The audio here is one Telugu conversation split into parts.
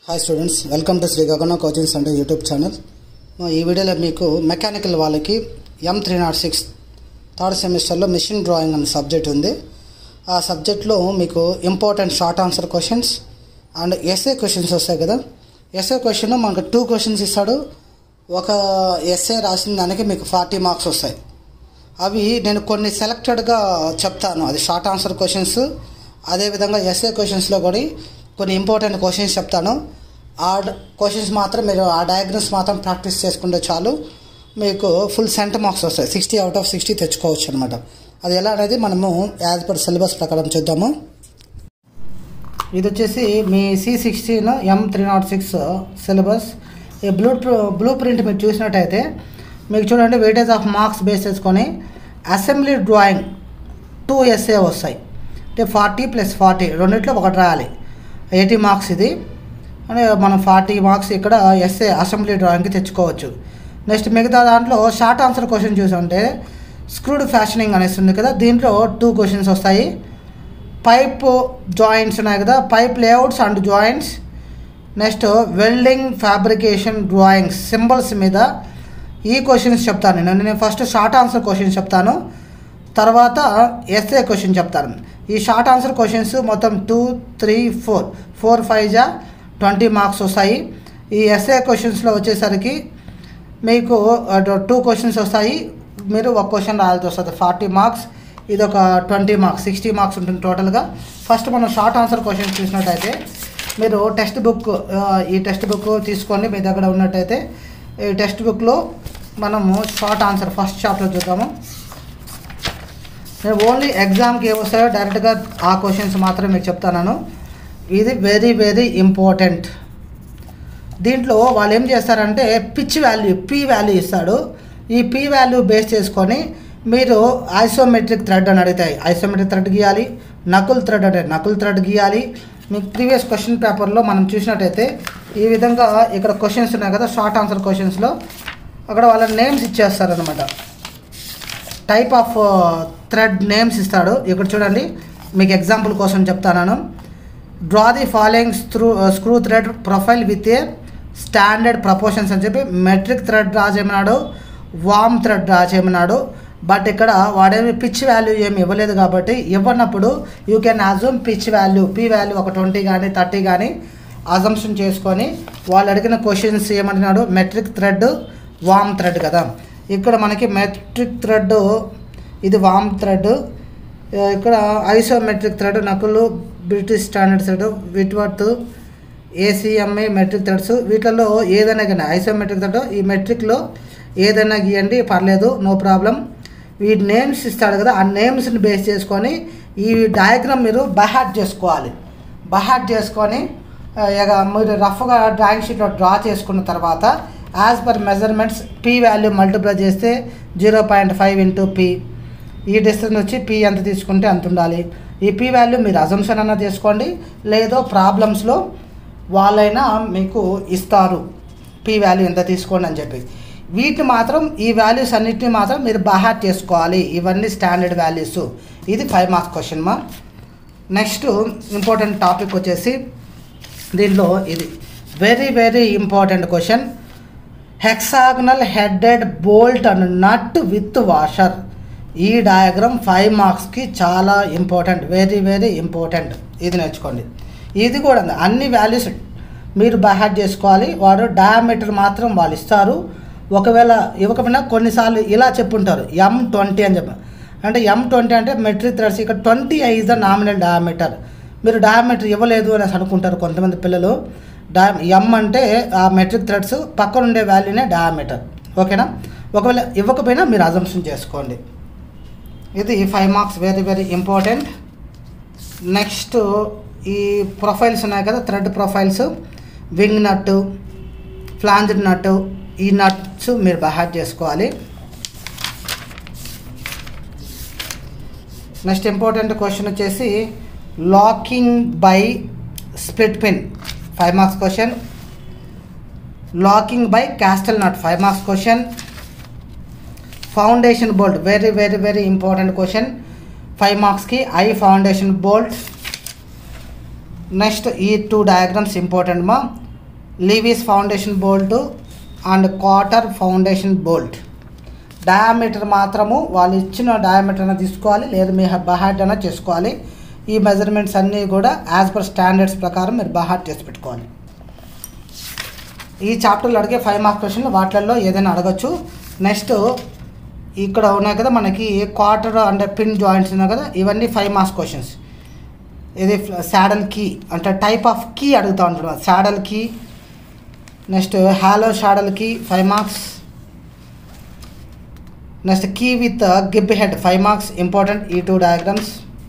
Hi students welcome to Shri Gagana coaching centre YouTube channel మా ఈ వీడియోలో మీకు మెకానికల్ వాళ్ళకి M three naught six third సెమిస్టర్లో మిషన్ డ్రాయింగ్ అనే సబ్జెక్ట్ ఉంది ఆ సబ్జెక్ట్లో మీకు important short answer questions and SA questions వస్తాయి కదా ఎస్ఏ క్వశ్చన్ మనకు టూ క్వశ్చన్స్ ఇస్తాడు ఒక ఎస్ఏ రాసిన దానికి మీకు ఫార్టీ మార్క్స్ వస్తాయి అవి నేను కొన్ని సెలెక్టెడ్గా చెప్తాను అది షార్ట్ ఆన్సర్ క్వశ్చన్స్ అదేవిధంగా ఎస్ఏ క్వశ్చన్స్లో కూడా కొన్ని ఇంపార్టెంట్ క్వశ్చన్స్ చెప్తాను ఆ క్వశ్చన్స్ మాత్రం మీరు ఆ డయాగ్రమ్స్ మాత్రం ప్రాక్టీస్ చేసుకుంటే చాలు మీకు ఫుల్ సెంట్ మార్క్స్ వస్తాయి సిక్స్టీ అవుట్ ఆఫ్ సిక్స్టీ తెచ్చుకోవచ్చు అనమాట అది ఎలా అనేది మనము యాజ్ పర్ సిలబస్ ప్రకారం చూద్దాము ఇది వచ్చేసి మీ C sixteen M three naught six syllabus ఈ బ్లూ బ్లూ ప్రింట్ మీరు చూసినట్టయితే మీకు చూడండి వెయిటేజ్ ఆఫ్ మార్క్స్ బేస్ చేసుకొని అసెంబ్లీ డ్రాయింగ్ టూ ఎస్ఏ వస్తాయి అంటే ఫార్టీ ప్లస్ ఫార్టీ రెండిట్లో ఒకటి రాయాలి ఎయిటీ మార్క్స్ ఇది అంటే మనం ఫార్టీ మార్క్స్ ఇక్కడ ఎస్ఏ అసెంబ్లీ డ్రాయింగ్కి తెచ్చుకోవచ్చు నెక్స్ట్ మిగతా దాంట్లో షార్ట్ ఆన్సర్ క్వశ్చన్ చూసుంటే స్క్రూడ్ ఫ్యాషనింగ్ అనేసి ఉంది కదా దీంట్లో టూ క్వశ్చన్స్ వస్తాయి పైప్ జాయింట్స్ ఉన్నాయి కదా pipe layouts and joints next welding fabrication drawings symbols మీద ఈ క్వశ్చన్స్ చెప్తాను నేను నేను ఫస్ట్ షార్ట్ ఆన్సర్ క్వశ్చన్స్ చెప్తాను తర్వాత ఎస్ఏ క్వశ్చన్ చెప్తాను ఈ షార్ట్ ఆన్సర్ క్వశ్చన్స్ మొత్తం two three four four five జా ట్వంటీ మార్క్స్ వస్తాయి ఈ ఎస్ఏ క్వశ్చన్స్లో వచ్చేసరికి మీకు టూ క్వశ్చన్స్ వస్తాయి మీరు ఒక క్వశ్చన్ రాయాల్సి వస్తుంది ఫార్టీ మార్క్స్ ఇది ఒక ట్వంటీ మార్క్స్ సిక్స్టీ మార్క్స్ ఉంటుంది టోటల్గా ఫస్ట్ మనం షార్ట్ ఆన్సర్ క్వశ్చన్స్ చూసినట్టయితే మీరు టెక్స్ట్ బుక్ ఈ టెక్స్ట్ బుక్ తీసుకొని మీ దగ్గర ఉన్నట్టయితే ఈ టెక్స్ట్ బుక్లో మనము షార్ట్ ఆన్సర్ ఫస్ట్ చాప్టర్ చూద్దాము నేను ఓన్లీ ఎగ్జామ్కి ఏ వస్తాయో డైరెక్ట్గా ఆ క్వశ్చన్స్ మాత్రమే మీకు చెప్తాను ఇది వెరీ వెరీ ఇంపార్టెంట్ దీంట్లో వాళ్ళు ఏం చేస్తారంటే పిచ్ వాల్యూ పీ వాల్యూ ఇస్తాడు ఈ పీ వాల్యూ బేస్ చేసుకొని మీరు ఐసోమెట్రిక్ థ్రెడ్ అని అడుగుతాయి ఐసోమెట్రిక్ థ్రెడ్ గీయాలి నకుల్ థ్రెడ్ అంటే నకుల్ థ్రెడ్ గీయాలి మీకు ప్రీవియస్ క్వశ్చన్ పేపర్లో మనం చూసినట్టయితే ఈ విధంగా ఇక్కడ క్వశ్చన్స్ ఉన్నాయి కదా షార్ట్ ఆన్సర్ క్వశ్చన్స్లో అక్కడ వాళ్ళ నేమ్స్ ఇచ్చేస్తారనమాట టైప్ ఆఫ్ థ్రెడ్ నేమ్స్ ఇస్తాడు ఇక్కడ చూడండి మీకు ఎగ్జాంపుల్ కోసం చెప్తాను draw the following screw screw thread profile with a standard proportions అని చెప్పి మెట్రిక్ థ్రెడ్ డ్రా చేయమన్నాడు వామ్ థ్రెడ్ డ్రా చేయమన్నాడు బట్ ఇక్కడ వాడేమి పిచ్ వాల్యూ ఏమి ఇవ్వలేదు కాబట్టి ఇవ్వనప్పుడు you can assume pitch value P value ఒక ట్వంటీ కానీ థర్టీ కానీ అజంప్షన్ చేసుకొని వాళ్ళు అడిగిన క్వశ్చన్స్ ఏమంటున్నాడు మెట్రిక్ థ్రెడ్ వామ్ థ్రెడ్ కదా ఇక్కడ మనకి మెట్రిక్ థ్రెడ్ ఇది వామ్ థ్రెడ్ ఇక్కడ isometric thread knuckle British standard thread Whitworth ACME metric threads వీటిలో ఏదైనా కానీ ఐసోమెట్రిక్ థ్రెడ్ ఈ మెట్రిక్లో ఏదైనా గీయండి పర్లేదు నో ప్రాబ్లం ఈ నేమ్స్ ఇస్తాడు కదా ఆ నేమ్స్ని బేస్ చేసుకొని ఈ డయాగ్రామ్ మీరు బహాట్ చేసుకోవాలి బహాట్ చేసుకొని ఇక మీరు రఫ్గా డ్రాయింగ్ షీట్లో డ్రా చేసుకున్న తర్వాత as per measurements P value multiply చేస్తే zero point five into P ఈ డిస్టెన్స్ వచ్చి పీ ఎంత తీసుకుంటే అంత ఉండాలి ఈ పీ వాల్యూ మీరు అజంప్షన్ అన్న చేసుకోండి లేదో ప్రాబ్లమ్స్లో వాళ్ళైనా మీకు ఇస్తారు పీ వాల్యూ ఎంత తీసుకోండి అని చెప్పి వీటిని మాత్రం ఈ వాల్యూస్ అన్నిటిని మాత్రం మీరు బహాట్ చేసుకోవాలి ఇవన్నీ స్టాండర్డ్ వాల్యూస్ ఇది ఫైవ్ మార్క్స్ క్వశ్చన్ మా నెక్స్ట్ ఇంపార్టెంట్ టాపిక్ వచ్చేసి దీనిలో ఇది very very important question hexagonal headed bolt and nut with washer ఈ డయాగ్రామ్ ఫైవ్ మార్క్స్కి చాలా ఇంపార్టెంట్ వెరీ వెరీ ఇంపార్టెంట్ ఇది నేర్చుకోండి ఇది కూడా అన్ని వాల్యూస్ మీరు బైహార్ట్ చేసుకోవాలి వాడు డయామీటర్ మాత్రం వాళ్ళు ఇస్తారు ఒకవేళ ఇవ్వకపోయినా కొన్నిసార్లు ఇలా చెప్పుంటారు ఎం ట్వంటీ అని చెప్పి అంటే ఎం ట్వంటీ అంటే మెట్రిక్ థ్రెడ్స్ ఇక్కడ twenty is the nominal diameter మీరు డయామీటర్ ఇవ్వలేదు అనేసి అనుకుంటారు కొంతమంది పిల్లలు డయా ఎం అంటే ఆ మెట్రిక్ థ్రెడ్స్ పక్కన ఉండే వాల్యూనే డయామీటర్ ఓకేనా ఒకవేళ ఇవ్వకపోయినా మీరు అజంప్షన్ చేసుకోండి ఇది five marks very very important next ఈ ప్రొఫైల్స్ ఉన్నాయి కదా thread profiles wing nut flanged nut ఈ నట్స్ మీరు బహాట్ చేసుకోవాలి నెక్స్ట్ ఇంపార్టెంట్ క్వశ్చన్ వచ్చేసి locking by split pin five marks question locking by castle nut five marks question foundation bolt very very very important question five మార్క్స్కి ఐ ఫౌండేషన్ బోల్ట్ నెక్స్ట్ ఈ టూ డయాగ్రామ్స్ ఇంపార్టెంట్ మా Lewis foundation bolt and quarter foundation bolt diameter మాత్రము వాళ్ళు ఇచ్చిన డయామీటర్ అయినా తీసుకోవాలి లేదా మీ బహాట్ అయినా చేసుకోవాలి ఈ మెజర్మెంట్స్ అన్నీ కూడా యాజ్ పర్ స్టాండర్డ్స్ ప్రకారం మీరు బహాట్ చేసి పెట్టుకోవాలి ఈ చాప్టర్లో అడిగే ఫైవ్ మార్క్స్ క్వశ్చన్లు వాటిల్లో ఏదైనా అడగచ్చు నెక్స్ట్ ఇక్కడ ఉన్నాయి కదా మనకి క్వార్టర్ అండ్ పిన్ జాయింట్స్ ఉన్నాయి కదా ఇవన్నీ ఫైవ్ మార్క్స్ క్వశ్చన్స్ ఇది శాడల్ కీ అంటే టైప్ ఆఫ్ కీ అడుగుతూ ఉంటాడు saddle key next hollow saddle key five marks next key with gib head five marks important ఈ టూ డయాగ్రామ్స్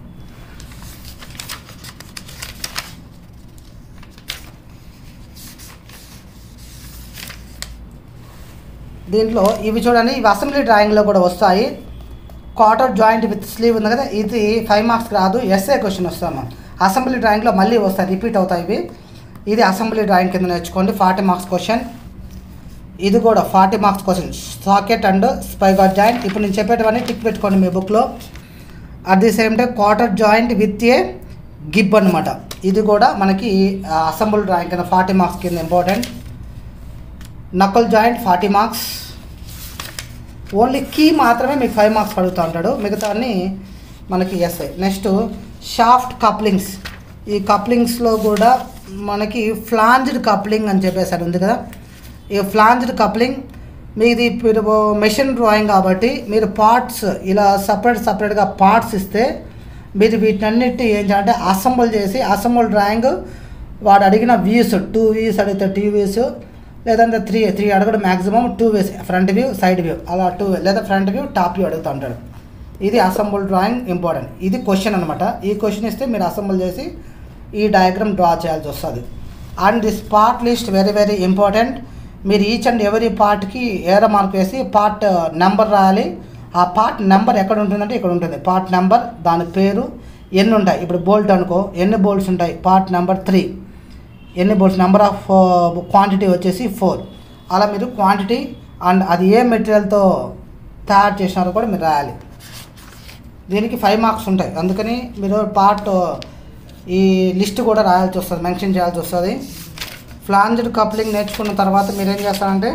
దీంట్లో ఇవి చూడండి ఇవి అసెంబ్లీ డ్రాయింగ్లో కూడా వస్తాయి క్వార్టర్ జాయింట్ విత్ స్లీవ్ ఉంది కదా ఇది ఫైవ్ మార్క్స్ రాదు ఎస్ఏ క్వశ్చన్ వస్తాము అసెంబ్లీ డ్రాయింగ్లో మళ్ళీ వస్తాయి రిపీట్ అవుతాయి ఇవి ఇది అసెంబ్లీ డ్రాయింగ్ కింద నేర్చుకోండి ఫార్టీ మార్క్స్ క్వశ్చన్ ఇది కూడా forty marks question socket and spigot joint ఇప్పుడు నేను చెప్పేటివన్నీ టిక్ పెట్టుకోండి మీ బుక్లో at the same time quarter joint with a gib అనమాట ఇది కూడా మనకి అసెంబ్లీ డ్రాయింగ్ కింద ఫార్టీ మార్క్స్ కింద important knuckle joint forty marks only key మాత్రమే మీకు ఫైవ్ మార్క్స్ పడుతూ ఉంటాడు మిగతా అన్ని మనకి ఎస్ఐ నెక్స్ట్ షాఫ్ట్ కప్లింగ్స్ ఈ కప్లింగ్స్లో కూడా మనకి ఫ్లాంజ్డ్ కప్లింగ్ అని చెప్పేసి అది ఉంది కదా ఈ ఫ్లాంజ్డ్ కప్లింగ్ మీది మీరు మెషిన్ డ్రాయింగ్ కాబట్టి మీరు పార్ట్స్ ఇలా సపరేట్ సపరేట్గా పార్ట్స్ ఇస్తే మీరు వీటినన్నిటి ఏం చేయాలంటే అసెంబుల్ చేసి అసెంబుల్ డ్రాయింగ్ వాడు అడిగిన వ్యూస్ టూ వ్యూస్ అడిగితే టూ వ్యూస్ లేదంటే త్రీ త్రీ అడగడం maximum two ways front view side view అలా టూ లేదా ఫ్రంట్ వ్యూ టాప్ వ్యూ అడుగుతూ ఉంటాడు ఇది అసెంబుల్ డ్రాయింగ్ ఇంపార్టెంట్ ఇది క్వశ్చన్ అనమాట ఈ క్వశ్చన్ ఇస్తే మీరు అసెంబుల్ చేసి ఈ డయాగ్రామ్ డ్రా చేయాల్సి వస్తుంది and this part list very very important మీరు ఈచ్ అండ్ ఎవరీ పార్ట్కి ఏరో మార్క్ వేసి పార్ట్ నెంబర్ రాయాలి ఆ పార్ట్ నెంబర్ ఎక్కడ ఉంటుందంటే ఇక్కడ ఉంటుంది పార్ట్ నెంబర్ దాని పేరు ఎన్ని ఉంటాయి ఇప్పుడు బోల్ట్ అనుకో ఎన్ని బోల్ట్స్ ఉంటాయి పార్ట్ నెంబర్ త్రీ ఎన్ని బోల్ట్స్ నెంబర్ ఆఫ్ క్వాంటిటీ వచ్చేసి ఫోర్ అలా మీరు క్వాంటిటీ అండ్ అది ఏ మెటీరియల్తో తయారు చేసినారో కూడా మీరు రాయాలి దీనికి ఫైవ్ మార్క్స్ ఉంటాయి అందుకని మీరు పార్ట్ ఈ లిస్ట్ కూడా రాయాల్సి వస్తుంది మెన్షన్ చేయాల్సి వస్తుంది ఫ్లాంజ్డ్ కప్లింగ్ నేర్చుకున్న తర్వాత మీరు ఏం చేస్తారంటే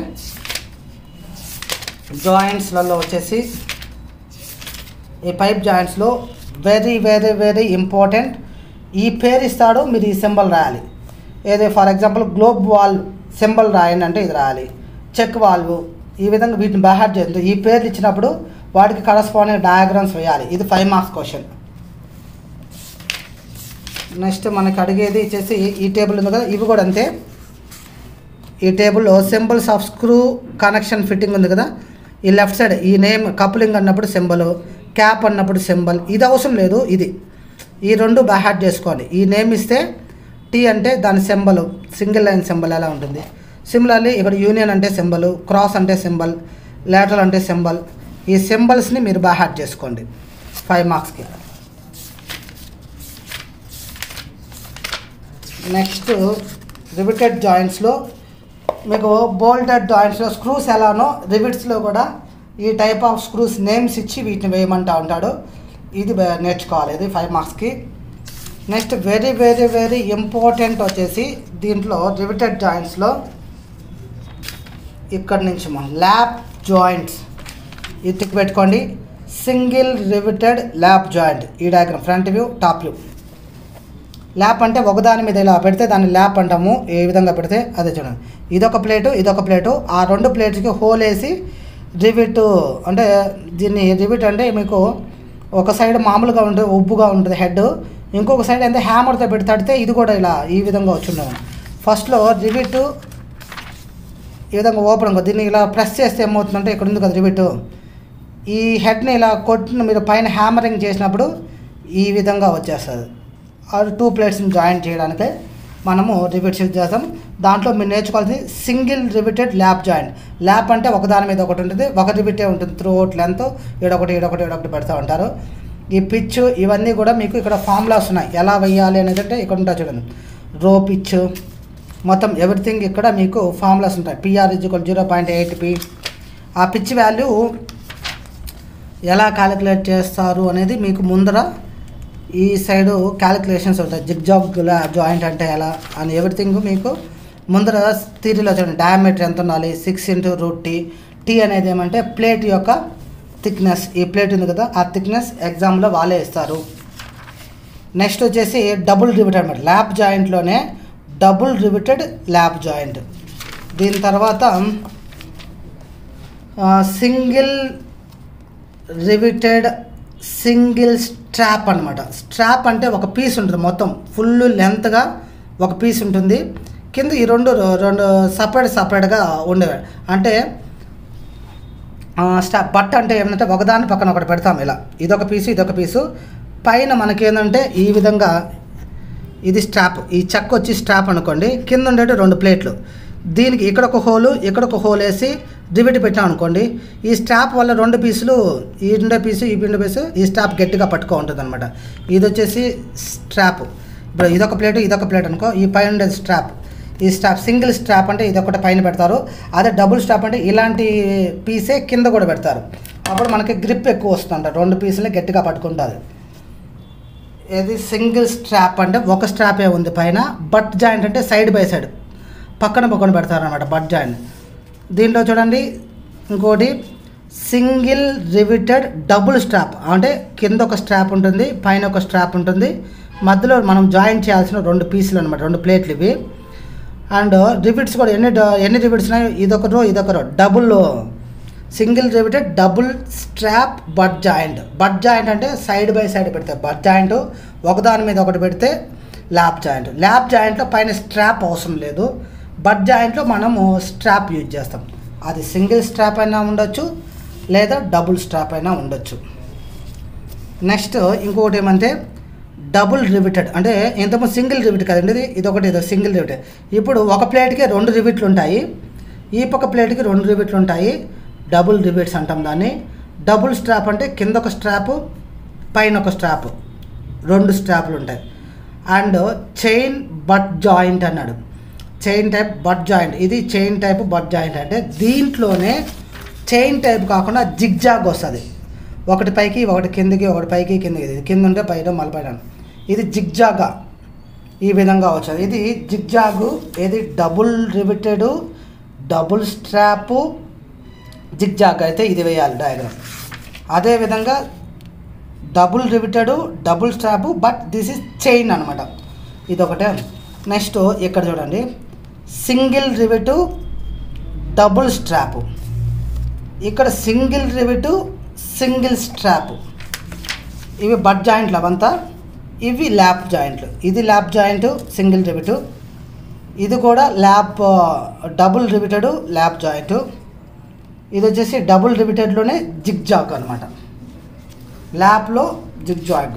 జాయింట్స్లలో వచ్చేసి ఈ పైప్ జాయింట్స్లో వెరీ వెరీ వెరీ ఇంపార్టెంట్ ఈ పేరు ఇస్తాడు మీరు ఈ సింబల్ రాయాలి ఏదే for example globe valve symbol రాయండి అంటే ఇది రాయాలి చెక్ వాల్వ్ ఈ విధంగా వీటిని బైహార్ట్ చేస్తుంది ఈ పేర్లు ఇచ్చినప్పుడు వాటికి కరస్పాండింగ్ డయాగ్రామ్స్ వేయాలి ఇది ఫైవ్ మార్క్స్ క్వశ్చన్ నెక్స్ట్ మనకి అడిగేది వచ్చేసి ఈ టేబుల్ ఉంది కదా ఇవి కూడా అంతే ఈ టేబుల్లో symbols of screw connection fitting ఉంది కదా ఈ లెఫ్ట్ సైడ్ ఈ నేమ్ కప్లింగ్ అన్నప్పుడు సింబల్ క్యాప్ అన్నప్పుడు సింబల్ ఇది అవసరం లేదు ఇది ఈ రెండు బైహార్ట్ చేసుకోండి ఈ నేమ్ ఇస్తే టీ అంటే దాని సింబల్ సింగిల్ లైన్ సింబల్ ఎలా ఉంటుంది సిమిలర్లీ ఇక్కడ యూనియన్ అంటే సింబల్ క్రాస్ అంటే సింబల్ లేటరల్ అంటే సింబల్ ఈ సింబల్స్ని మీరు బైహార్ట్ చేసుకోండి ఫైవ్ మార్క్స్కి నెక్స్ట్ రివిటెడ్ జాయింట్స్లో మీకు బోల్టెడ్ జాయింట్స్లో స్క్రూస్ ఎలానో రివిట్స్లో కూడా ఈ టైప్ ఆఫ్ స్క్రూస్ నేమ్స్ ఇచ్చి వీటిని వేయమంటా ఉంటాడు ఇది బ- నేర్చుకోవాలి ఇది ఫైవ్ మార్క్స్కి next very very very important వచ్చేసి దీంట్లో రివిటెడ్ జాయింట్స్లో ఇక్కడ నుంచి మా ల్యాప్ జాయింట్స్ ఇది తిక్కు పెట్టుకోండి సింగిల్ రివిటెడ్ ల్యాప్ జాయింట్ ఈ diagram front view top view lap అంటే ఒకదాని మీద ఇలా పెడితే దాన్ని ల్యాప్ అంటాము ఏ విధంగా పెడితే అదే చూడండి ఇదొక ప్లేటు ఇదొక ప్లేటు ఆ రెండు ప్లేట్స్కి హోల్ వేసి రివిట్ అంటే దీన్ని రివిట్ అంటే మీకు ఒక సైడ్ మామూలుగా ఉంటుంది ఉబ్బుగా ఉంటుంది హెడ్ ఇంకొక సైడ్ అయితే హ్యామర్తో పెట్టి తడితే ఇది కూడా ఇలా ఈ విధంగా వచ్చిండవు ఫస్ట్లో రివిట్ ఈ విధంగా ఓపెన్ అనుకో దీన్ని ఇలా ప్రెస్ చేస్తే ఏమవుతుందంటే ఇక్కడ ఉంది కదా రివిట్ ఈ హెడ్ని ఇలా కొట్టిన మీరు పైన హ్యామరింగ్ చేసినప్పుడు ఈ విధంగా వచ్చేస్తుంది అది టూ ప్లేట్స్ని జాయిన్ చేయడానికి మనము రివిట్స్ యూజ్ చేస్తాం దాంట్లో మీరు నేర్చుకోవాల్సింది single riveted lap joint lap అంటే ఒకదాని మీద ఒకటి ఉంటుంది ఒక రివిటే ఉంటుంది త్రూ అవుట్ లెంత్ ఈడొకటి ఈడొకటి ఈడొకటి పెడతా ఉంటారు ఈ పిచ్ ఇవన్నీ కూడా మీకు ఇక్కడ ఫార్ములాస్ ఉన్నాయి ఎలా వేయాలి అనేది అంటే ఇక్కడ ఉంటాయి చూడండి రో పిచ్ మొత్తం ఎవ్రీథింగ్ ఇక్కడ మీకు ఫార్ములాస్ ఉంటాయి PR equal zero point eight P ఆ పిచ్ వాల్యూ ఎలా క్యాలిక్యులేట్ చేస్తారు అనేది మీకు ముందర ఈ సైడు క్యాలిక్యులేషన్స్ ఉంటాయి జిగ్ జాబ్ జాయింట్ అంటే ఎలా అని ఎవ్రీథింగ్ మీకు ముందర థీరీలో చూడండి డయామీటర్ ఎంత ఉండాలి six into root T T అనేది ఏమంటే ప్లేట్ యొక్క థిక్నెస్ ఈ ప్లేట్ ఉంది కదా ఆ థిక్నెస్ ఎగ్జామ్లో వాళ్ళే ఇస్తారు నెక్స్ట్ వచ్చేసి డబుల్ రివిటెడ్ అనమాట ల్యాబ్ జాయింట్లోనే డబుల్ రివిటెడ్ ల్యాబ్ జాయింట్ దీని తర్వాత సింగిల్ రివిటెడ్ సింగిల్ స్ట్రాప్ అనమాట స్ట్రాప్ అంటే ఒక పీస్ ఉంటుంది మొత్తం ఫుల్ లెంత్గా ఒక పీస్ ఉంటుంది కింద ఈ రెండు రెండు సపరేట్ సపరేట్గా ఉండేవి అంటే స్టా బట్ట అంటే ఏంటంటే ఒకదాని పక్కన ఒకటి పెడతాం ఇలా ఇదొక పీసు ఇదొక పీసు పైన మనకేంటంటే ఈ విధంగా ఇది స్ట్రాప్ ఈ చెక్క వచ్చి స్ట్రాప్ అనుకోండి కింద ఉండేటి రెండు ప్లేట్లు దీనికి ఇక్కడ ఒక హోలు ఇక్కడ ఒక హోల్ వేసి రివిట్ పెట్టాం అనుకోండి ఈ స్ట్రాప్ వల్ల రెండు పీసులు ఈ ఉండే పీసు ఈ పిండి పీసు ఈ స్ట్రాప్ గట్టిగా పట్టుకో ఉంటుంది అనమాట ఇది వచ్చేసి స్ట్రాప్ ఇప్పుడు ఇదొక ప్లేట్ ఇదొక ప్లేట్ అనుకో ఈ పైన ఉండేది స్ట్రాప్ ఈ స్ట్రాప్ సింగిల్ స్ట్రాప్ అంటే ఇది ఒకటి పైన పెడతారు అదే డబుల్ స్ట్రాప్ అంటే ఇలాంటి పీసే కింద కూడా పెడతారు అప్పుడు మనకి గ్రిప్ ఎక్కువ వస్తుంట రెండు పీసులే గట్టిగా పట్టుకుంటుంది ఇది సింగిల్ స్ట్రాప్ అంటే ఒక స్ట్రాపే ఉంది పైన బట్ జాయింట్ అంటే సైడ్ బై సైడ్ పక్కన పక్కన పెడతారనమాట బట్ జాయింట్ దీంట్లో చూడండి ఇంకోటి సింగిల్ రివిటెడ్ డబుల్ స్ట్రాప్ అంటే కింద ఒక స్ట్రాప్ ఉంటుంది పైన ఒక స్ట్రాప్ ఉంటుంది మధ్యలో మనం జాయిన్ చేయాల్సిన రెండు పీసులు అనమాట రెండు ప్లేట్లు ఇవి అండ్ రివిట్స్ కూడా ఎన్ని డ- ఎన్ని రివిట్స్ ఉన్నాయి ఇదొక రో ఇదొక row double single riveted double strap butt joint butt joint అంటే సైడ్ బై సైడ్ పెడితే బట్ జాయింట్ ఒకదాని మీద ఒకటి పెడితే ల్యాప్ జాయింట్ ల్యాప్ జాయింట్లో పైన స్ట్రాప్ అవసరం లేదు బట్ జాయింట్లో మనము స్ట్రాప్ యూజ్ చేస్తాం అది సింగిల్ స్ట్రాప్ అయినా ఉండొచ్చు లేదా డబుల్ స్ట్రాప్ అయినా ఉండొచ్చు నెక్స్ట్ ఇంకొకటి ఏమంటే డబుల్ రివిటెడ్ అంటే ఇంతకుముందు సింగిల్ రివిట్ కదండి ఇది ఇదొకటి ఇది సింగిల్ రివిటెడ్ ఇప్పుడు ఒక ప్లేట్కి రెండు రివిట్లు ఉంటాయి ఈ పక్క ప్లేట్కి రెండు రివిట్లు ఉంటాయి డబుల్ రివిట్స్ అంటాం దాన్ని డబుల్ స్ట్రాప్ అంటే కింద ఒక స్ట్రాపు పైన ఒక స్ట్రాప్ రెండు స్ట్రాపులు ఉంటాయి అండ్ చైన్ బట్ జాయింట్ అన్నాడు చైన్ టైప్ బట్ జాయింట్ ఇది చైన్ టైప్ బట్ జాయింట్ అంటే దీంట్లోనే చైన్ టైప్ కాకుండా జిగ్జాగ్ వస్తుంది ఒకటి పైకి ఒకటి కిందికి ఒకటి పైకి కిందికి ఇది కింద ఉంటే పైన మళ్ళీ పైన ఇది జిగ్జాగా ఈ విధంగా వచ్చేది ఇది జిగ్జాగు ఇది double riveted double strap zigzag అయితే ఇది వేయాలి డయాగ్రామ్ అదేవిధంగా double riveted double strap butt this is chain అనమాట ఇది ఒకటే నెక్స్ట్ ఇక్కడ చూడండి సింగిల్ రివిటు డబుల్ స్ట్రాపు ఇక్కడ సింగిల్ రివిటు సింగిల్ స్ట్రాప్ ఇవి బట్ జాయింట్లు అవంతా ఇవి ల్యాప్ జాయింట్లు ఇది ల్యాప్ జాయింట్ సింగిల్ రివిటు ఇది కూడా lap double riveted lap joint ఇది వచ్చేసి డబుల్ రివిటెడ్లోనే జిగ్ జాగ్ అనమాట ల్యాప్లో జిగ్ జాగ్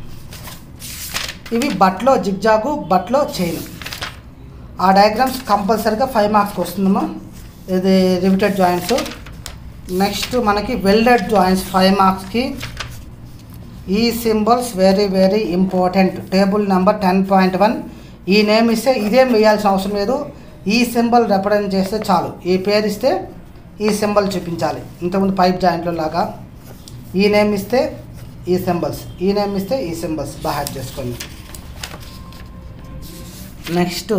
ఇవి బట్లో జిగ్ జాగు బట్లో చైన్ ఆ డయాగ్రామ్స్ కంపల్సరీగా ఫైవ్ మార్క్స్కి వస్తుందమ్మా ఇది రివిటెడ్ జాయింట్స్ నెక్స్ట్ మనకి వెల్డెడ్ జాయింట్స్ ఫైవ్ మార్క్స్కి ఈ symbols very very important table number ten point one ఈ నేమ్ ఇస్తే ఇదేం వేయాల్సిన అవసరం లేదు ఈ సింబల్ రిప్రజెంట్ చేస్తే చాలు ఈ పేరు ఇస్తే ఈ సింబల్ చూపించాలి ఇంతకుముందు పైప్ జాయింట్లో లాగా ఈ నేమ్ ఇస్తే ఈ సింబల్స్ ఈ నేమ్ ఇస్తే ఈ సింబల్స్ బాగా చేసుకోండి నెక్స్ట్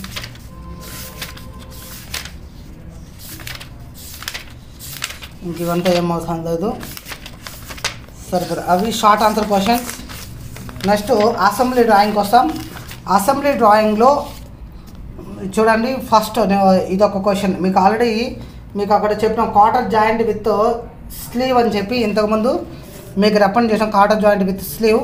ఇంక ఇవంతా ఏం అవసరం లేదు సరే సరే అవి short answer questions next assembly డ్రాయింగ్కి వస్తాం అసెంబ్లీ డ్రాయింగ్లో చూడండి ఫస్ట్ ఇదొక క్వశ్చన్ మీకు ఆల్రెడీ మీకు అక్కడ చెప్పిన కాటర్ జాయింట్ విత్ స్లీవ్ అని చెప్పి ఇంతకుముందు మీకు రెఫరెన్స్ చేసిన కాటర్ జాయింట్ విత్ స్లీవ్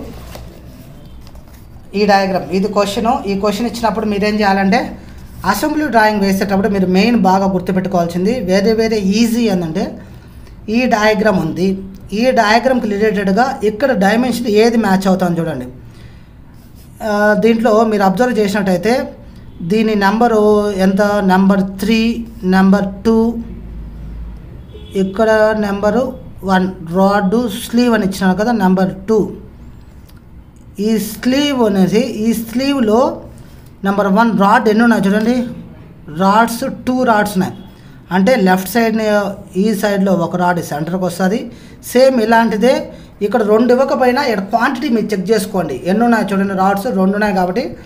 ఈ డయాగ్రామ్ ఇది క్వశ్చన్ ఈ క్వశ్చన్ ఇచ్చినప్పుడు మీరేం చేయాలంటే అసెంబ్లీ డ్రాయింగ్ వేసేటప్పుడు మీరు మెయిన్ బాగా గుర్తుపెట్టుకోవాల్సింది వేరే వేరే ఈజీ ఏంటంటే ఈ డయాగ్రామ్ ఉంది ఈ డయాగ్రామ్కి రిలేటెడ్గా ఇక్కడ డైమెన్షన్ ఏది మ్యాచ్ అవుతుందో చూడండి ఆ, దీంట్లో మీరు అబ్జర్వ్ చేసినట్టయితే దీని నెంబరు ఎంత నెంబర్ త్రీ నెంబర్ టూ ఇక్కడ నెంబరు వన్ రాడ్ స్లీవ్ అని ఇచ్చినారు కదా నెంబర్ టూ ఈ స్లీవ్ అనేది ఈ స్లీవ్లో నెంబర్ వన్ రాడ్ ఎన్ని ఉన్నాయి చూడండి రాడ్స్ టూ రాడ్స్ ఉన్నాయి అంటే లెఫ్ట్ సైడ్ ఈ సైడ్లో ఒక రాడ్ సెంటర్కి వస్తుంది సేమ్ ఇలాంటిదే ఇక్కడ రెండు ఇవ్వకపోయినా ఇక్కడ క్వాంటిటీ మీరు చెక్ చేసుకోండి ఎన్ని ఉన్నాయి చూడండి రాడ్స్ రెండు ఉన్నాయి కాబట్టి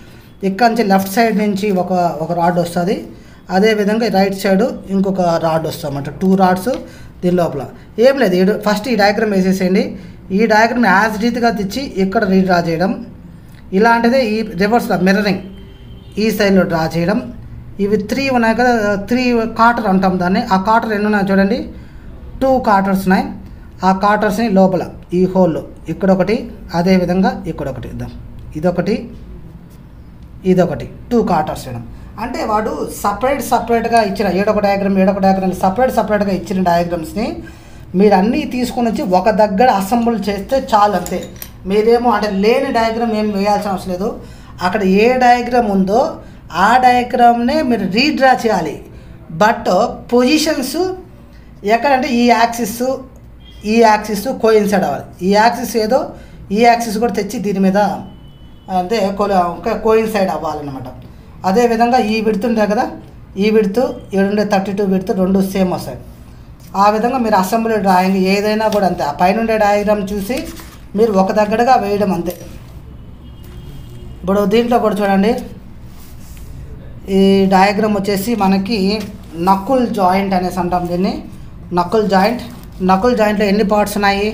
ఇక్కడ నుంచి లెఫ్ట్ సైడ్ నుంచి ఒక ఒక రాడ్ వస్తుంది అదేవిధంగా రైట్ సైడ్ ఇంకొక రాడ్ వస్తుంది అన్నమాట టూ రాడ్స్ దీని లోపల ఏం లేదు ఈడు- ఫస్ట్ ఈ డయాగ్రామ్ వేసేసేయండి ఈ డయాగ్రామ్ యాజ్ రీతిగా తెచ్చి ఇక్కడ రీడ్రా చేయడం ఇలాంటిదే ఈ రివర్స్లో మిర్రరింగ్ ఈ సైడ్లో డ్రా చేయడం ఇవి త్రీ ఉన్నాయి కదా త్రీ కాటర్ అంటాం దాన్ని ఆ కాటర్ ఎన్ని ఉన్నాయి చూడండి టూ కాటర్స్ ఉన్నాయి ఆ కాటర్స్ని లోపల ఈ హోల్లో ఇక్కడ ఒకటి అదేవిధంగా ఇక్కడ ఒకటి ఇద్దాం ఇదొకటి ఇదొకటి టూ కాటర్స్ వేయడం అంటే వాడు సపరేట్ సపరేట్గా ఇచ్చిన ఏడొక డయాగ్రామ్ ఏడొక డయాగ్రామ్ సపరేట్ సపరేట్గా ఇచ్చిన డయాగ్రామ్స్ని మీరు అన్నీ తీసుకొని వచ్చి ఒక దగ్గర అసెంబుల్ చేస్తే చాలు అంతే మీరేమో అంటే లేని డయాగ్రామ్ ఏం వేయాల్సిన అవసరం లేదు అక్కడ ఏ డయాగ్రామ్ ఉందో ఆ డయాగ్రామ్నే మీరు రీడ్రా చేయాలి బట్ పొజిషన్స్ ఎక్కడంటే ఈ యాక్సిస్ ఈ యాక్సిస్ కోయిన్సైడ్ అవ్వాలి ఈ యాక్సిస్ ఏదో ఈ యాక్సిస్ కూడా తెచ్చి దీని మీద అంటే కోయిన్సైడ్ అవ్వాలన్నమాట అదేవిధంగా ఈ విడుతుండే కదా ఈ విడుతు ఏడుండే థర్టీ టూ విడుతు రెండు సేమ్ వస్తాయి ఆ విధంగా మీరు అసెంబ్లీ డ్రాయింగ్ ఏదైనా కూడా అంతే ఆ పైన డయాగ్రామ్ చూసి మీరు ఒక దగ్గరగా వేయడం అంతే ఇప్పుడు దీంట్లో కూడా చూడండి ఈ డయాగ్రామ్ వచ్చేసి మనకి నక్కుల్ జాయింట్ అనేసి అంటాం దీన్ని నక్కుల్ జాయింట్ నక్కుల్ జాయింట్లో ఎన్ని పార్ట్స్ ఉన్నాయి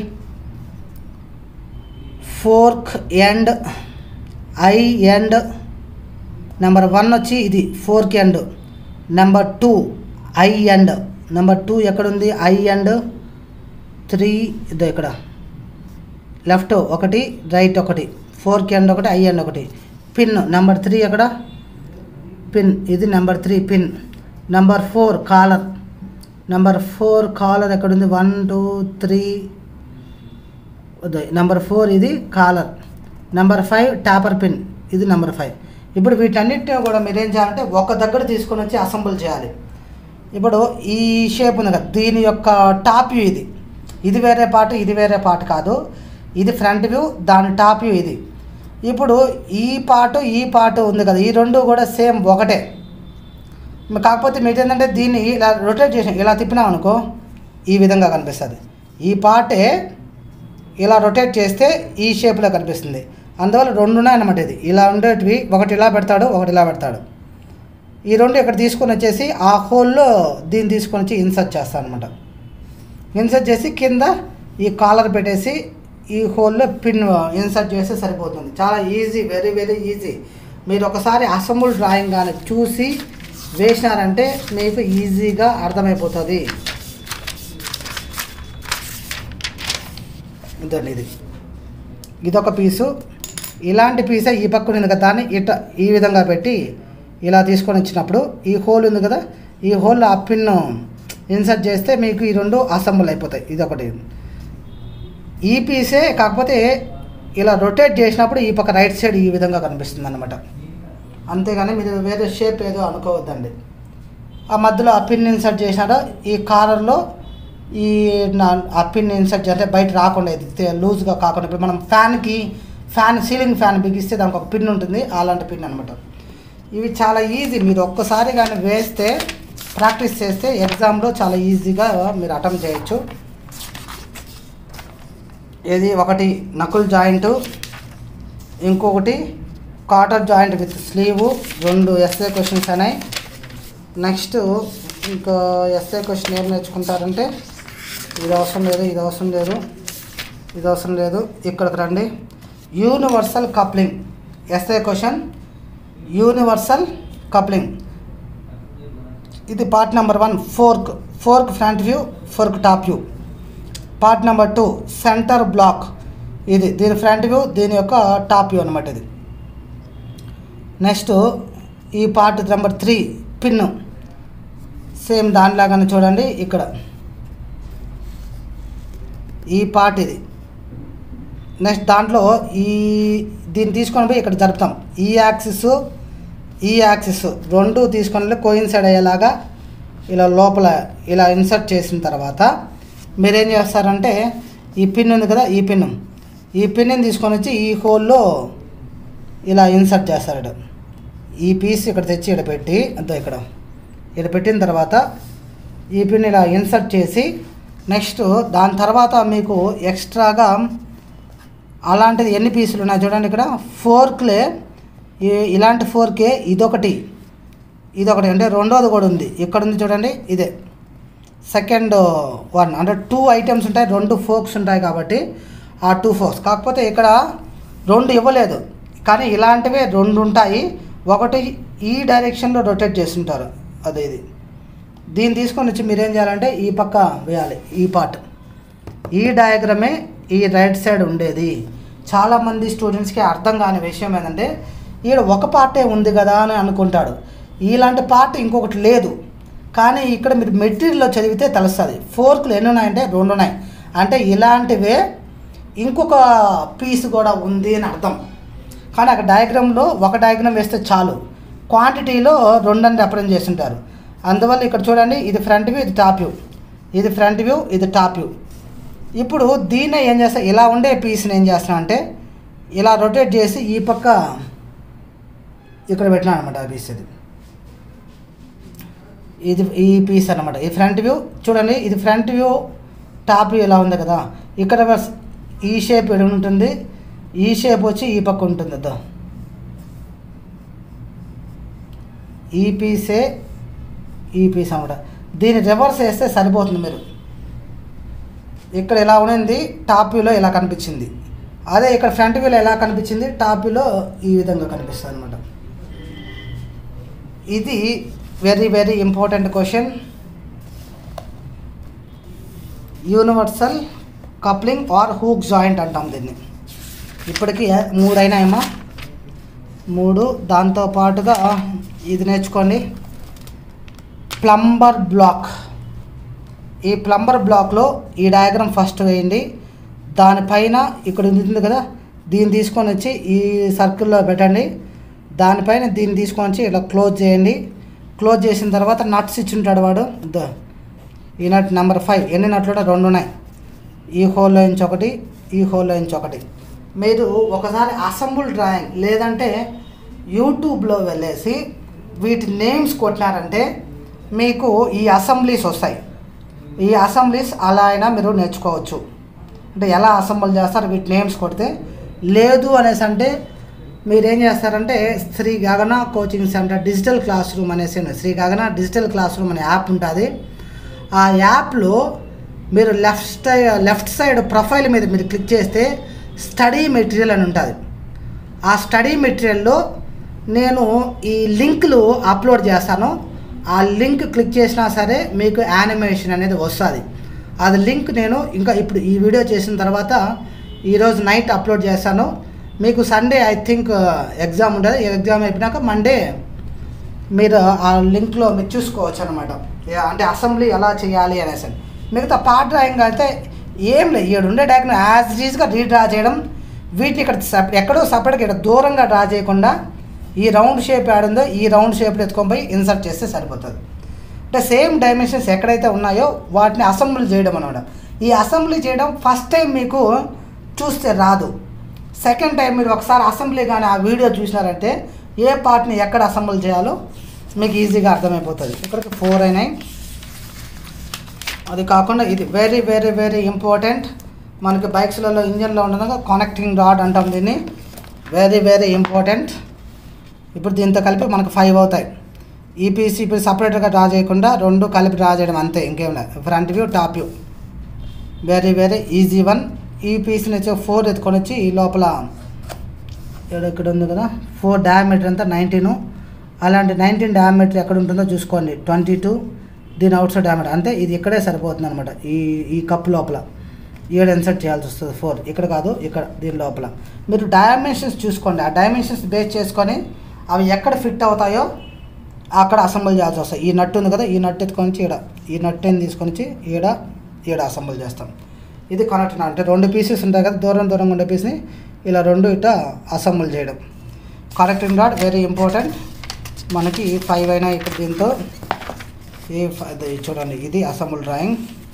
fork end eye end number one వచ్చి ఇది fork end number two eye end number two ఎక్కడుంది ఐ ఎండ్ త్రీ ఇదో ఇక్కడ లెఫ్ట్ ఒకటి రైట్ ఒకటి ఫోర్క్ ఎండ్ ఒకటి ఐ ఎండ్ ఒకటి పిన్ నెంబర్ త్రీ ఎక్కడ పిన్ ఇది number three pin number four collar number four collar ఎక్కడుంది one two three number four ఇది collar number five taper pin ఇది నెంబర్ ఫైవ్ ఇప్పుడు వీటన్నిటిని కూడా మీరు ఏం చేయాలంటే ఒక దగ్గర తీసుకొని వచ్చి అసెంబుల్ చేయాలి ఇప్పుడు ఈ షేప్ ఉంది కదా దీని యొక్క టాప్ వ్యూ ఇది ఇది వేరే పార్ట్ ఇది వేరే పార్ట్ కాదు ఇది ఫ్రంట్ వ్యూ దాని టాప్ వ్యూ ఇది ఇప్పుడు ఈ పార్ట్ ఈ పార్ట్ ఉంది కదా ఈ రెండు కూడా సేమ్ ఒకటే మ- కాకపోతే మీరు ఏంటంటే దీన్ని ఇలా రొటేట్ చేసి ఇలా తిప్పినాం అనుకో ఈ విధంగా కనిపిస్తుంది ఈ పార్టే ఇలా రొటేట్ చేస్తే ఈ షేప్లో కనిపిస్తుంది అందువల్ల రెండు ఉన్నాయన్నమాట ఇది ఇలా ఉండేటివి ఒకటి ఇలా పెడతాడు ఒకటి ఇలా పెడతాడు ఈ రెండు ఇక్కడ తీసుకొని వచ్చేసి ఆ హోల్లో దీన్ని తీసుకొని వచ్చి ఇన్సర్ట్ చేస్తాను అనమాట ఇన్సర్ట్ చేసి కింద ఈ కాలర్ పెట్టేసి ఈ హోల్లో పిన్ ఇన్సర్ట్ చేస్తే సరిపోతుంది చాలా ఈజీ వెరీ వెరీ ఈజీ మీరు ఒకసారి అసెంబుల్ డ్రాయింగ్ కానీ చూసి వేసినారంటే మీకు ఈజీగా అర్థమైపోతుంది ఇదండి ఇది ఇదొక పీసు ఇలాంటి పీసే ఈ పక్కన ఉంది కదా దాన్ని ఇట ఈ విధంగా పెట్టి ఇలా తీసుకొని వచ్చినప్పుడు ఈ హోల్ ఉంది కదా ఈ హోల్ ఆ పిన్ను ఇన్సర్ట్ చేస్తే మీకు ఈ రెండు అసెంబుల్ అయిపోతాయి ఇదొకటి ఈ పీసే కాకపోతే ఇలా రొటేట్ చేసినప్పుడు ఈ పక్క రైట్ సైడ్ ఈ విధంగా కనిపిస్తుంది అనమాట అంతేగాని మీరు వేరే షేప్ ఏదో అనుకోవద్దండి ఆ మధ్యలో ఆ పిన్ ఇన్సర్ట్ చేసినాడో ఈ కాలర్లో ఈ నా ఆ పిన్ ఇన్సర్ట్ చేస్తే బయట రాకుండా ఇది తే- లూజ్గా కాకుండా ఇప్పుడు మనం ఫ్యాన్కి ఫ్యాన్ సీలింగ్ ఫ్యాన్ బిగిస్తే దానికి ఒక పిన్ ఉంటుంది అలాంటి పిన్ అనమాట ఇవి చాలా ఈజీ మీరు ఒక్కసారి కానీ వేస్తే ప్రాక్టీస్ చేస్తే ఎగ్జామ్లో చాలా ఈజీగా మీరు అటెంప్ట్ చేయొచ్చు ఇది ఒకటి నకుల్ జాయింట్ ఇంకొకటి కాటర్ జాయింట్ విత్ స్లీవ్ రెండు ఎస్ఏ క్వశ్చన్స్ అనేవి నెక్స్ట్ ఇంకా ఎస్ఏ క్వశ్చన్ ఏం నేర్చుకుంటారంటే ఇది అవసరం లేదు ఇది అవసరం లేదు ఇది అవసరం లేదు ఇక్కడికి రండి universal coupling SA question universal coupling ఇది part number one fork fork front view fork top view part number two centre block ఇది దీని ఫ్రంట్ వ్యూ దీని యొక్క టాప్ వ్యూ అనమాట ఇది నెక్స్ట్ ఈ part number three pin same దానిలాగానే చూడండి ఇక్కడ ఈ పార్ట్ ఇది నెక్స్ట్ దాంట్లో ఈ దీన్ని తీసుకొని పోయి ఇక్కడ జరుపుతాం ఈ యాక్సిస్ ఈ యాక్సిస్ రెండు తీసుకొని కోయిన్సైడ్ అయ్యేలాగా ఇలా లోపల ఇలా ఇన్సర్ట్ చేసిన తర్వాత మీరేం చేస్తారంటే ఈ పిన్ ఉంది కదా ఈ పిన్ ఈ పిన్ని తీసుకొని వచ్చి ఈ హోల్లో ఇలా ఇన్సర్ట్ చేస్తాడు ఈ పీస్ ఇక్కడ తెచ్చి ఇక్కడ పెట్టి అంతా ఇక్కడ ఇక్కడ పెట్టిన తర్వాత ఈ పిన్ ఇలా ఇన్సర్ట్ చేసి నెక్స్ట్ దాని తర్వాత మీకు ఎక్స్ట్రాగా అలాంటిది ఎన్ని పీసులు ఉన్నాయి చూడండి ఇక్కడ ఫోర్క్లే ఈ ఇలాంటి ఫోర్కే ఇదొకటి ఇదొకటి అంటే రెండోది కూడా ఉంది ఇక్కడ ఉంది చూడండి ఇదే సెకండ్ వన్ అంటే టూ ఐటమ్స్ ఉంటాయి రెండు ఫోక్స్ ఉంటాయి కాబట్టి ఆ టూ ఫోక్స్ కాకపోతే ఇక్కడ రెండు ఇవ్వలేదు కానీ ఇలాంటివే రెండు ఉంటాయి ఒకటి ఈ డైరెక్షన్లో రొటేట్ చేస్తుంటారు అదే ఇది దీన్ని తీసుకొని వచ్చి మీరు ఏం చేయాలంటే ఈ పక్క వేయాలి ఈ పార్ట్ ఈ డయాగ్రమే ఈ రైట్ సైడ్ ఉండేది చాలామంది స్టూడెంట్స్కి అర్థం కాని విషయం ఏంటంటే ఈడ ఒక పార్టే ఉంది కదా అని అనుకుంటాడు ఇలాంటి పార్ట్ ఇంకొకటి లేదు కానీ ఇక్కడ మీరు మెటీరియల్లో చదివితే తెలుస్తుంది ఫోర్కులు ఎన్ని ఉన్నాయంటే రెండు ఉన్నాయి అంటే ఇలాంటివే ఇంకొక పీస్ కూడా ఉంది అని అర్థం కానీ అక్కడ డయాగ్రామ్లో ఒక డయాగ్రామ్ వేస్తే చాలు క్వాంటిటీలో రెండని రిప్రజెంట్ చేస్తుంటారు అందువల్ల ఇక్కడ చూడండి ఇది ఫ్రంట్ వ్యూ ఇది టాప్ వ్యూ ఇది ఫ్రంట్ వ్యూ ఇది టాప్ వ్యూ ఇప్పుడు దీన్నే ఏం చేస్తా ఇలా ఉండే పీస్ని ఏం చేస్తున్నా అంటే ఇలా రొటేట్ చేసి ఈ పక్క ఇక్కడ పెట్టినా అనమాట ఆ పీస్ ఇది ఇది ఈ పీస్ అనమాట ఈ ఫ్రంట్ వ్యూ చూడండి ఇది ఫ్రంట్ వ్యూ టాప్ వ్యూ ఇలా ఉంది కదా ఇక్కడ వస్- ఈ షేప్ ఇక్కడ ఉంటుంది ఈ షేప్ వచ్చి ఈ పక్క ఉంటుంది అదో ఈ పీసే ఈ పీస్ అనమాట దీన్ని రివర్స్ వేస్తే సరిపోతుంది మీరు ఇక్కడ ఇలా ఉన్నింది టాప్ వ్యూలో ఇలా కనిపించింది అదే ఇక్కడ ఫ్రంట్ వ్యూలో ఎలా కనిపించింది టాప్ వ్యూలో ఈ విధంగా కనిపిస్తుంది అనమాట ఇది very very important question universal coupling or hook joint అంటాం దీన్ని ఇప్పటికి మూడైనాయమ్మా మూడు దాంతో పాటుగా ఇది నేర్చుకోండి ప్లంబర్ బ్లాక్ ఈ ప్లంబర్ బ్లాక్లో ఈ డయాగ్రామ్ ఫస్ట్ వేయండి దానిపైన ఇక్కడ ఉంది కదా దీన్ని తీసుకొని వచ్చి ఈ సర్కిల్లో పెట్టండి దానిపైన దీన్ని తీసుకొని వచ్చి ఇలా క్లోజ్ చేయండి క్లోజ్ చేసిన తర్వాత నట్స్ ఇచ్చుంటాడు వాడు ద ఈ నట్ నెంబర్ ఫైవ్ ఎన్ని నట్లు ఉంటాయి? రెండు ఉన్నాయి ఈ హోల్లో నుంచి ఒకటి ఈ హోల్లో నుంచి ఒకటి మీరు ఒకసారి అసెంబుల్ డ్రాయింగ్ లేదంటే యూట్యూబ్లో వెళ్ళేసి వీటి నేమ్స్ కొట్టినారంటే మీకు ఈ అసెంబ్లీస్ వస్తాయి ఈ అసెంబ్లీస్ అలా అయినా మీరు నేర్చుకోవచ్చు అంటే ఎలా అసెంబుల్ చేస్తారు వీటి నేమ్స్ కొడితే లేదు అనేసి అంటే మీరు ఏం చేస్తారంటే Shri Gagana coaching centre digital class room అనేసి ఉంది. Shri Gagana digital class room అనే యాప్ ఉంటుంది ఆ యాప్లో మీరు left side left side profile మీద మీరు క్లిక్ చేస్తే స్టడీ మెటీరియల్ అని ఉంటుంది ఆ స్టడీ మెటీరియల్లో నేను ఈ లింక్లు అప్లోడ్ చేస్తాను ఆ లింక్ క్లిక్ చేసినా సరే మీకు యానిమేషన్ అనేది వస్తుంది అది లింక్ నేను ఇంకా ఇప్పుడు ఈ వీడియో చేసిన తర్వాత ఈరోజు నైట్ అప్లోడ్ చేస్తాను మీకు సండే ఐ థింక్ ఎగ్జామ్ ఉంటుంది ఎగ్జామ్ అయిపోయినాక మండే మీరు ఆ లింక్లో మీరు చూసుకోవచ్చు అనమాట అంటే అసెంబ్లీ ఎలా చేయాలి అనేసి మిగతా పార్ట్ డ్రాయింగ్ అయితే ఏం లేదు ఇక్కడ ఉండే డయాగ్రామ్ యాజ్ ఈజ్గా రీడ్రా చేయడం వీటిని ఇక్కడ సప్ ఎక్కడో సపరేట్గా ఇక్కడ దూరంగా డ్రా చేయకుండా ఈ రౌండ్ షేప్ ఆడుందో ఈ రౌండ్ షేప్లో ఎత్తుకొని పోయి ఇన్సర్ట్ చేస్తే సరిపోతుంది అంటే సేమ్ డైమెన్షన్స్ ఎక్కడైతే ఉన్నాయో వాటిని అసెంబ్లీ చేయడం అనమాట ఈ అసెంబ్లీ చేయడం ఫస్ట్ టైం మీకు చూస్తే రాదు సెకండ్ టైం మీరు ఒకసారి అసెంబ్లీ కానీ ఆ వీడియో చూసినారంటే ఏ పార్ట్ని ఎక్కడ అసెంబుల్ చేయాలో మీకు ఈజీగా అర్థమైపోతుంది ఇక్కడికి ఫోర్ అయినాయి అది కాకుండా ఇది వెరీ వెరీ వెరీ ఇంపార్టెంట్ మనకి బైక్స్లలో ఇంజన్లో ఉండగా కనెక్టింగ్ రాడ్ అంటాం దీన్ని వెరీ వెరీ ఇంపార్టెంట్ ఇప్పుడు దీంతో కలిపి మనకు ఫైవ్ అవుతాయి ఈపీసీ ఇప్పుడు సపరేట్గా డ్రా చేయకుండా రెండు కలిపి డ్రా చేయడం అంతే ఇంకేం లేదు front view top view very very easy one ఈ పీస్ని వచ్చి ఫోర్ ఎత్తుకొని వచ్చి ఈ లోపల ఇక్కడ ఇక్కడ ఉంది కదా ఫోర్ డయామీటర్ అంతా నైన్టీన్ అలాంటి నైన్టీన్ డయామీటర్ ఎక్కడ ఉంటుందో చూసుకోండి ట్వంటీ టూ దీని అవుట్ సైడ్ డయామీటర్ అంతే ఇది ఇక్కడే సరిపోతుంది అనమాట ఈ ఈ కప్ లోపల ఏడు ఇన్సర్ట్ చేయాల్సి వస్తుంది ఫోర్ ఇక్కడ కాదు ఇక్కడ దీని లోపల మీరు డైమెన్షన్స్ చూసుకోండి ఆ డైమెన్షన్స్ బేస్ చేసుకొని అవి ఎక్కడ ఫిట్ అవుతాయో అక్కడ అసెంబుల్ చేయాల్సి వస్తాయి ఈ నట్టు ఉంది కదా ఈ నట్టు ఎత్తుకొని ఈడ ఈ నట్టుని తీసుకొని వచ్చి ఈడ ఈడ అసెంబుల్ చేస్తాం ఇది కనెక్ట్ అంటే రెండు పీసెస్ ఉంటాయి కదా దూరం దూరంగా ఉండే పీస్ని ఇలా రెండు ఇట అసెంబుల్ చేయడం కనెక్టింగ్ రాడ్ వెరీ ఇంపార్టెంట్ మనకి ఫైవ్ అయినా ఇక్కడ దీంతో ఈ ఫ- ఇది చూడండి ఇది అసెంబుల్ డ్రాయింగ్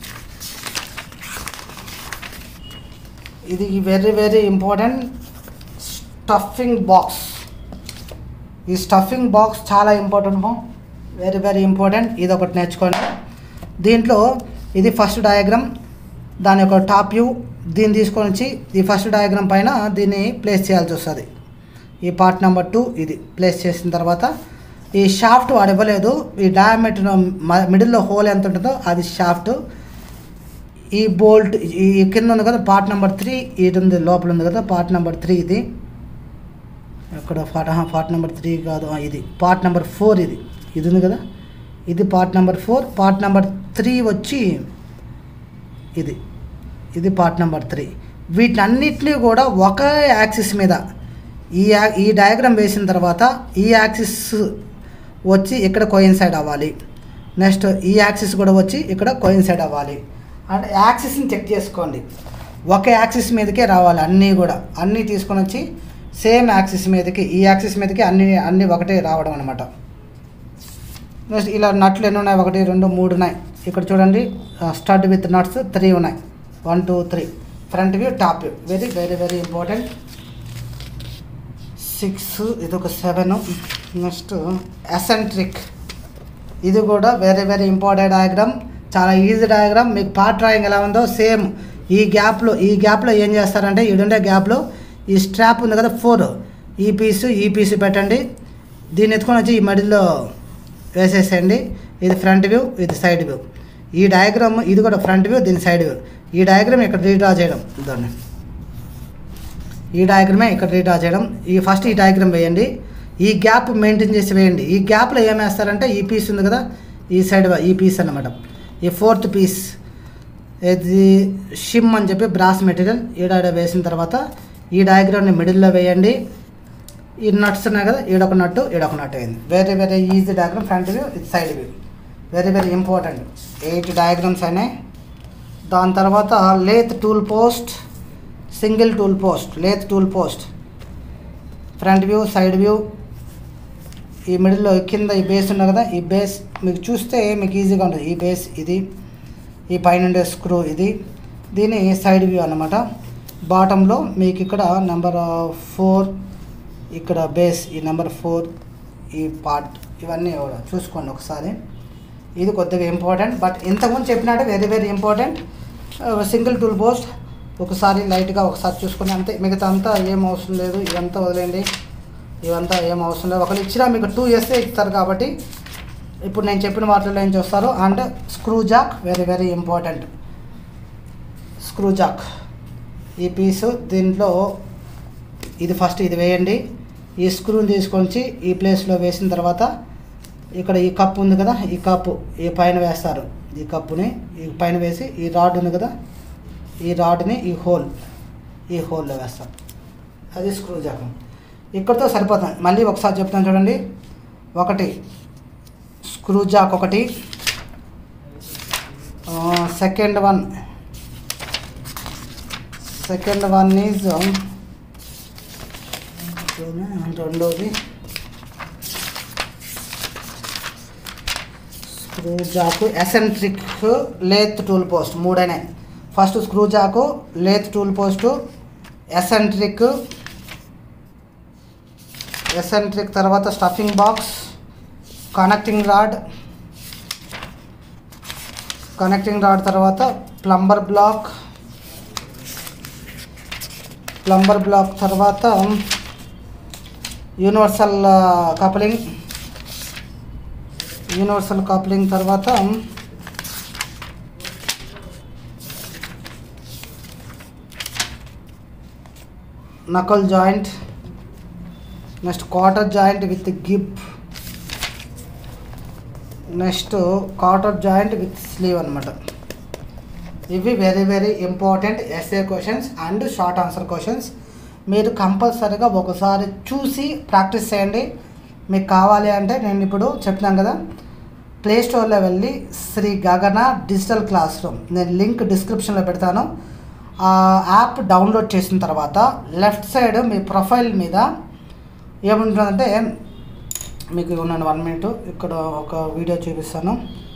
ఇది very very important stuffing box ఈ స్టఫింగ్ బాక్స్ చాలా ఇంపార్టెంట్ వెరీ వెరీ ఇంపార్టెంట్ ఇది ఒకటి నేర్చుకోండి దీంట్లో ఇది ఫస్ట్ డయాగ్రామ్ దాని యొక్క టాప్ వ్యూ దీన్ని తీసుకొని వచ్చి ఈ ఫస్ట్ డయాగ్రామ్ పైన దీన్ని ప్లేస్ చేయాల్సి వస్తుంది ఈ పార్ట్ నెంబర్ టూ ఇది ప్లేస్ చేసిన తర్వాత ఈ షాఫ్ట్ వాడు ఇవ్వలేదు ఈ డయామీటర్ మిడిల్లో హోల్ ఎంత ఉంటుందో అది షాఫ్ట్ ఈ బోల్ట్ ఈ ఈ కింద ఉంది కదా పార్ట్ నెంబర్ త్రీ ఇది ఉంది లోపల ఉంది కదా పార్ట్ నెంబర్ త్రీ ఇది ఇక్కడ పార్ట్ పార్ట్ నెంబర్ త్రీ కాదు ఆ, ఇది పార్ట్ నెంబర్ ఫోర్ ఇది ఇది ఉంది కదా ఇది part number four part number three వచ్చి ఇది ఇది పార్ట్ నెంబర్ త్రీ వీటన్నిటిని కూడా ఒకే యాక్సిస్ మీద ఈ యా- ఈ డయాగ్రామ్ వేసిన తర్వాత ఈ యాక్సిస్ వచ్చి ఇక్కడ కోయిన్సైడ్ అవ్వాలి నెక్స్ట్ ఈ యాక్సిస్ కూడా వచ్చి ఇక్కడ కోయిన్సైడ్ అవ్వాలి అంటే యాక్సిస్ని చెక్ చేసుకోండి ఒక యాక్సిస్ మీదకే రావాలి అన్నీ కూడా అన్నీ తీసుకొని వచ్చి సేమ్ యాక్సిస్ మీదకి ఈ యాక్సిస్ మీదకి అన్ని అన్నీ ఒకటే రావడం అనమాట నెక్స్ట్ ఇలా నట్లు ఎన్ని ఉన్నాయి ఒకటి రెండు మూడు ఉన్నాయి ఇక్కడ చూడండి స్టడ్ విత్ నట్స్ త్రీ ఉన్నాయి one two three front view top view very very very important six ఇది ఒక సెవెన్ నెక్స్ట్ అసెంట్రిక్ ఇది కూడా వెరీ వెరీ ఇంపార్టెంట్ డయాగ్రామ్ చాలా ఈజీ డయాగ్రామ్ మీకు పార్ట్ డ్రాయింగ్ ఎలా ఉందో సేమ్ ఈ గ్యాప్లో ఈ గ్యాప్లో ఏం చేస్తారంటే ఈడుండే గ్యాప్లో ఈ స్ట్రాప్ ఉంది కదా ఫోర్ ఈ పీసు ఈ పీసు పెట్టండి దీన్ని ఎత్తుకొని వచ్చి ఈ మడిలో వేసేసేయండి ఇది ఫ్రంట్ వ్యూ ఇది సైడ్ వ్యూ ఈ డయాగ్రామ్ ఇది కూడా ఫ్రంట్ వ్యూ దీని సైడ్ వ్యూ ఈ డయాగ్రామ్ ఇక్కడ రీడ్రా చేయడం దాన్ని ఈ డయాగ్రమే ఇక్కడ రీడ్రా చేయడం ఈ ఫస్ట్ ఈ డయాగ్రామ్ వేయండి ఈ గ్యాప్ మెయింటైన్ చేసి వేయండి ఈ గ్యాప్లో ఏం వేస్తారంటే ఈ పీస్ ఉంది కదా ఈ సైడ్ ఈ పీస్ అన్నమాట ఈ ఫోర్త్ పీస్ ఇది షిమ్ అని చెప్పి బ్రాస్ మెటీరియల్ ఈడ వేసిన తర్వాత ఈ డయాగ్రామ్ని మిడిల్లో వేయండి ఈ నట్స్ ఉన్నాయి కదా ఈడొక నట్టు ఈడొక నట్టు అయింది very very easy diagram front view ఇది side view very very important eight diagrams అయినాయి దాని తర్వాత lathe tool post single tool post lathe tool post front view side view ఈ మిడిల్లో కింద ఈ బేస్ ఉంది కదా ఈ బేస్ మీకు చూస్తే మీకు ఈజీగా ఉంటుంది ఈ బేస్ ఇది ఈ పైన స్క్రూ ఇది దీని సైడ్ వ్యూ అన్నమాట బాటంలో మీకు ఇక్కడ నెంబర్ ఫోర్ ఇక్కడ బేస్ ఈ నెంబర్ ఫోర్ ఈ పార్ట్ ఇవన్నీ కూడా చూసుకోండి ఒకసారి ఇది కొద్దిగా ఇంపార్టెంట్ బట్ ఇంతకుముందు చెప్పినట్టు very very important single tool post ఒకసారి లైట్గా ఒకసారి చూసుకుని అంతే మిగతా అంతా ఏం అవసరం లేదు ఇదంతా వదిలేండి ఇవంతా ఏం అవసరం లేదు ఒకళ్ళు ఇచ్చినా మీకు టూ ఇయర్సే ఇస్తారు కాబట్టి ఇప్పుడు నేను చెప్పిన వాటిలో ఏం చూస్తారు and screw jack very very important screw jack ఈ పీసు దీంట్లో ఇది ఫస్ట్ ఇది వేయండి ఈ స్క్రూని తీసుకొచ్చి ఈ ప్లేస్లో వేసిన తర్వాత ఇక్కడ ఈ కప్ ఉంది కదా ఈ కప్పు ఈ పైన వేస్తారు ఈ కప్పుని ఈ పైన వేసి ఈ రాడ్ ఉంది కదా ఈ రాడ్ని ఈ హోల్ ఈ హోల్లో వేస్తాం అది స్క్రూ జాకం ఇక్కడితో సరిపోతుంది మళ్ళీ ఒకసారి చెప్తాను చూడండి ఒకటి స్క్రూ జాక్ ఒకటి second one second one is రెండోది screw jack eccentric lathe tool post మూడైనాయి first screw jack lathe tool post eccentric eccentric తర్వాత stuffing box connecting rod connecting rod తర్వాత ప్లంబర్ బ్లాక్ ప్లంబర్ బ్లాక్ తర్వాత యూనివర్సల్ కప్లింగ్ యూనివర్సల్ కప్లింగ్ తర్వాత knuckle joint next quarter joint with gib next quarter joint with sleeve అనమాట ఇవి very very important SA questions and short answer questions మీరు కంపల్సరీగా ఒకసారి చూసి ప్రాక్టీస్ చేయండి మీకు కావాలి అంటే నేను ఇప్పుడు చెప్పినాను కదా ప్లే స్టోర్లో వెళ్ళి Shri Gagana digital class room నేను లింక్ డిస్క్రిప్షన్లో పెడతాను ఆ యాప్ డౌన్లోడ్ చేసిన తర్వాత లెఫ్ట్ సైడ్ మీ ప్రొఫైల్ మీద ఏముంటుందంటే మీకు ఉన్నాను వన్ మినిట్ ఇక్కడ ఒక వీడియో చూపిస్తాను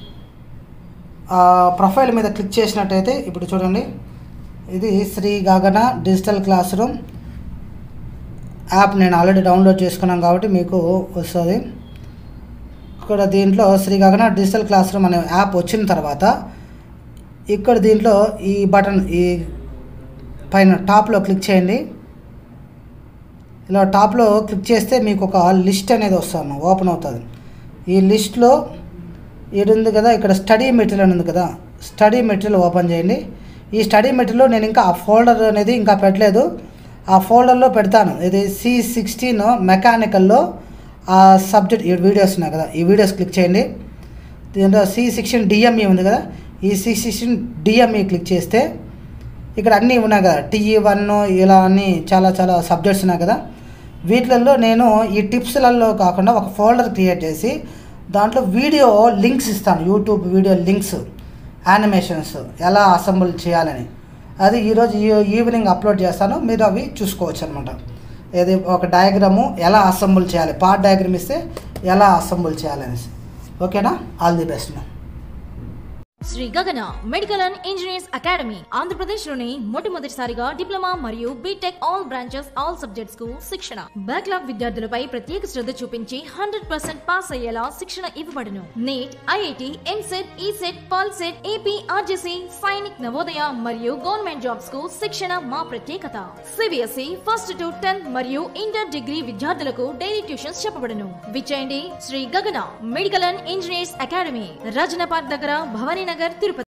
ఆ ప్రొఫైల్ మీద క్లిక్ చేసినట్టయితే ఇప్పుడు చూడండి ఇది Shri Gagana digital class room app నేను ఆల్రెడీ డౌన్లోడ్ చేసుకున్నాను కాబట్టి మీకు వస్తుంది ఇక్కడ దీంట్లో Shri Gagana digital class room అనే యాప్ వచ్చిన తర్వాత ఇక్కడ దీంట్లో ఈ బటన్ ఈ పైన టాప్లో క్లిక్ చేయండి ఇలా టాప్లో క్లిక్ చేస్తే మీకు ఒక లిస్ట్ అనేది వస్తాను ఓపెన్ అవుతుంది ఈ లిస్ట్లో ఇది ఉంది కదా ఇక్కడ స్టడీ మెటీరియల్ అని ఉంది కదా స్టడీ మెటీరియల్ ఓపెన్ చేయండి ఈ స్టడీ మెటీరియల్లో నేను ఇంకా ఆ ఫోల్డర్ అనేది ఇంకా పెట్టలేదు ఆ ఫోల్డర్లో పెడతాను ఇది సి సిక్స్టీన్ మెకానికల్లో ఆ సబ్జెక్ట్ ఈ వీడియోస్ ఉన్నాయి కదా ఈ వీడియోస్ క్లిక్ చేయండి దీంట్లో సి సిక్స్టీన్ డిఎంఈ ఉంది కదా ఈ సి సిక్స్టీన్ డిఎంఈ క్లిక్ చేస్తే ఇక్కడ అన్నీ ఉన్నాయి కదా టీఈ వన్ ఇలా అన్ని చాలా చాలా సబ్జెక్ట్స్ ఉన్నాయి కదా వీటిలలో నేను ఈ టిప్స్లలో కాకుండా ఒక ఫోల్డర్ క్రియేట్ చేసి దాంట్లో వీడియో లింక్స్ ఇస్తాను యూట్యూబ్ వీడియో లింక్స్ యానిమేషన్స్ ఎలా అసెంబుల్ చేయాలని అది ఈరోజు ఈ- ఈవినింగ్ అప్లోడ్ చేస్తాను మీరు అవి చూసుకోవచ్చు అనమాట ఇది ఒక డయాగ్రాము ఎలా అసెంబుల్ చేయాలి పార్ట్ డయాగ్రామ్ ఇస్తే ఎలా అసెంబుల్ చేయాలనేసి ఓకేనా ఆల్ ది బెస్ట్ మా Shri Gagana medical and engineers academy Andhra Pradesh లోని మొట్టమొదటిసారిగా డిప్లొమా మరియు B Tech all branches all subjects కు శిక్షణ బ్యాక్లాగ్ విద్యార్థులపై ప్రత్యేక శ్రద్ధ చూపించి హండ్రెడ్ పర్సెంట్ పాస్ అయ్యేలా శిక్షణ ఇవ్వబడును NEET IIT EAMCET ECET POLYCET AP RJC Sainik Navodaya మరియు గవర్నమెంట్ జాబ్స్ కు శిక్షణ మా ప్రత్యేకత సిబిఎస్ఈ ఫస్ట్ టు టెన్త్ మరియు ఇంటర్ డిగ్రీ విద్యార్థులకు డైలీ ట్యూషన్స్ చెప్పబడును విచేయండి Shri Gagana medical and engineers academy రజనపాట్ దగ్గర భవానీ నగర్ తిరుపతి